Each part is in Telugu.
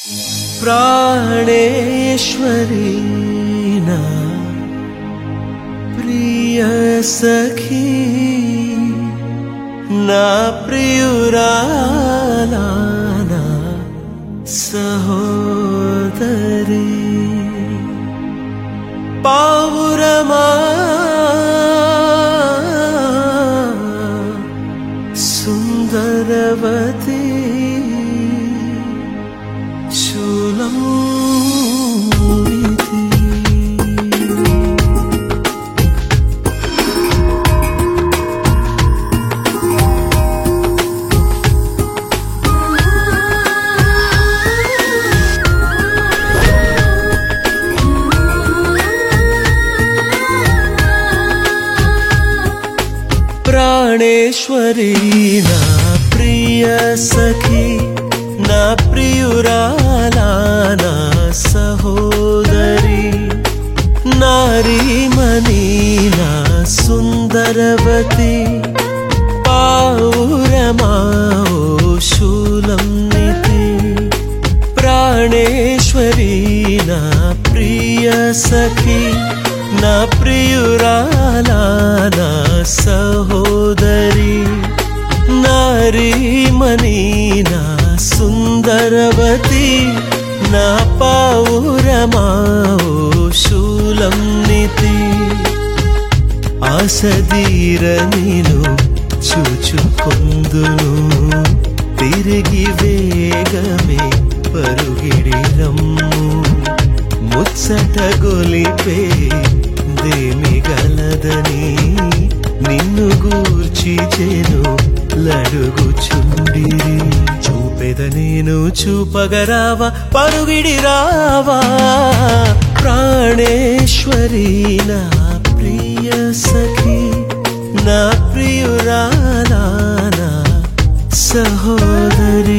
ప్రాణేశ్వరి నా ప్రియ సఖీ నా ప్రియురాలా నా సహోదరి పావురమా సుందరవతి శూలం ప్రాణేశ్వరి నా ప్రియ సఖి నా ప్రియురాలా నా సహోదరి నారీమణి నా సుందరవతి పావురమా ఓ శూలం నితి ప్రాణేశ్వరి నా ప్రియ సఖి నా ప్రియురాలా నా సహోదరి నారీమణి నా సుందరవతి నా పావురమా ఓ శూలం నితి ఆసదీర నేను చూచుకొందును తిరిగి వేగమే పరుగిడి రమ్ము ముచ్చట గొలిపే దేమి గలదని నిన్ను గూర్చి చేను లడుగుచుండిరి చూపెద నేను చూపగరావా పరుగిడి రావా ప్రాణేశ్వరి నా ప్రియ సఖి నా ప్రియురాలా నా సహోదరి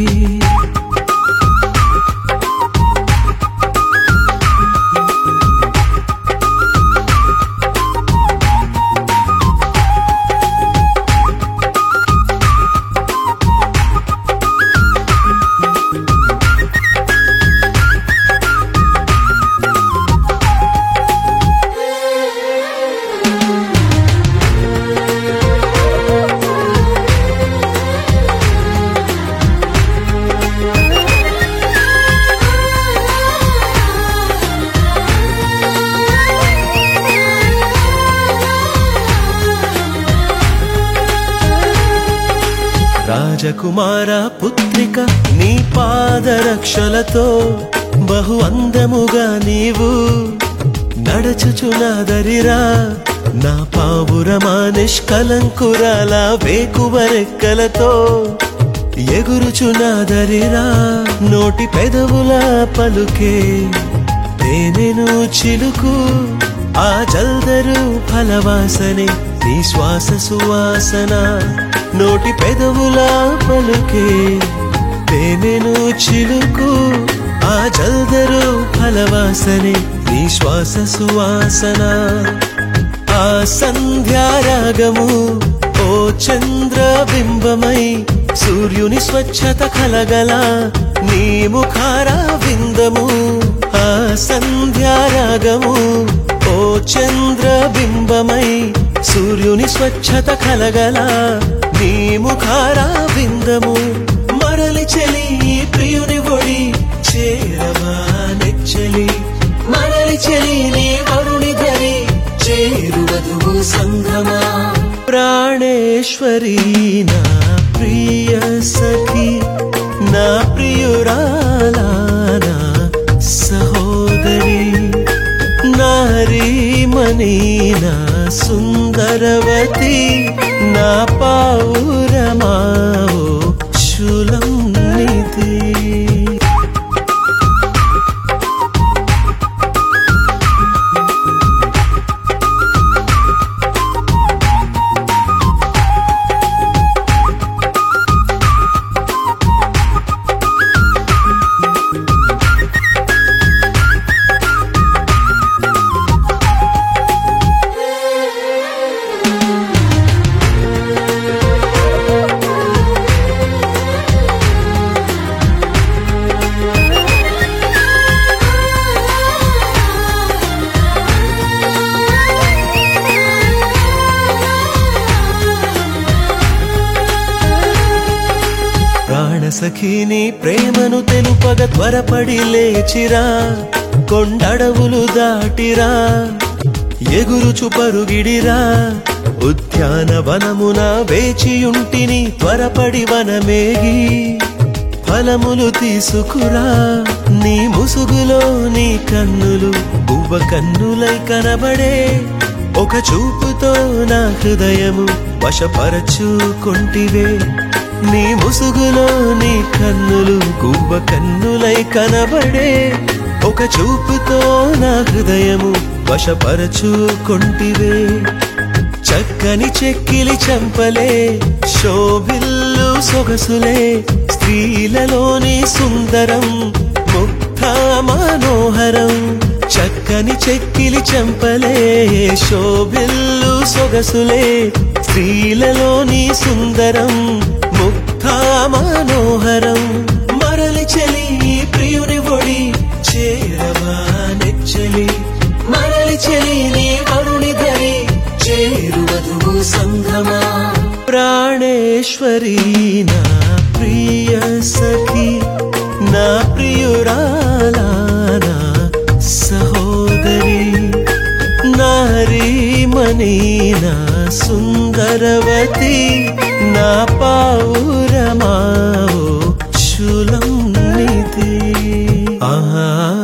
రాజకుమార పుత్రిక నీ పాదరక్షలతో బహు అందముగా నీవు నడచుచునాదరిరా నా పావురమా నిష్కలంకురాల వేకువరెక్కలతో ఎగురుచునాదరిరా నోటి పెదవుల పలుకే తేనెను చిలుకు ఆ జల్దరు ఫలవాసనే నీ శ్వాస సువాసన నోటి పెదవుల పలుకే తేనెను చిలుకు ఆ జల్దరు ఫలవాసనే నీ శ్వాస సువాసన ఆ సంధ్యారాగము ఓ చంద్రబింబమై సూర్యుని స్వచ్ఛత కలగల నీ ముఖారా విందము ఆ సంధ్యారాగము ఓ చంద్రబింబమై సూర్యుని స్వచ్ఛత కలగల నీ ముఖారా విందము మరలి చెలి ప్రియుని ఒడి చేరవా నెచ్చలి మరలి చెలి నీ వరుణి ధరి చేరువదువు సంగమా ప్రాణేశ్వరి నా ప్రియ సఖి నా ప్రియురాలా నా సహోదరి నారీమణి నా సుందరవతి నా పావురమా ఓ శూలం నిధి సఖిని ప్రేమను తెలుపగ త్వరపడి లేచిరా కొండడవులు దాటిరా ఎగురుచు పరుగిడిరా ఉద్యానవనమున వేచియుంటిని త్వరపడి వనమేగి ఫలములు తీసుకురా నీ ముసుగులో నీ కన్నులు పువ్వ కన్నులై కనబడే ఒక చూపుతో నా హృదయము వశపరచుకొంటివే నీ ముసుగులో నీ కన్నులు గువ్వ కన్నులై కనబడే ఒక చూపుతో నా హృదయము వశపరచుకొంటివే చక్కని చెక్కిలి చంపలే శోభిల్లు సొగసులే స్త్రీలలోని సుందరం ముగ్ధ మనోహరం చక్కని చెక్కిలి చంపలే శోభిల్లు సొగసులే స్త్రీలలోని సుందరం ముగ్ధ మనోహరం మరలి చెలి ప్రియుని ఒడి చేరవా నెచ్చలి మరలి చెలి నీ వరుణి ధరి చేరువధువు సంగమా ప్రాణేశ్వరి నా ప్రియ సఖి నా ప్రియురాలా నా సహోదరి నారీమణి నా సుందరవతి నా పావురమావో శూలం నిధి ఆహా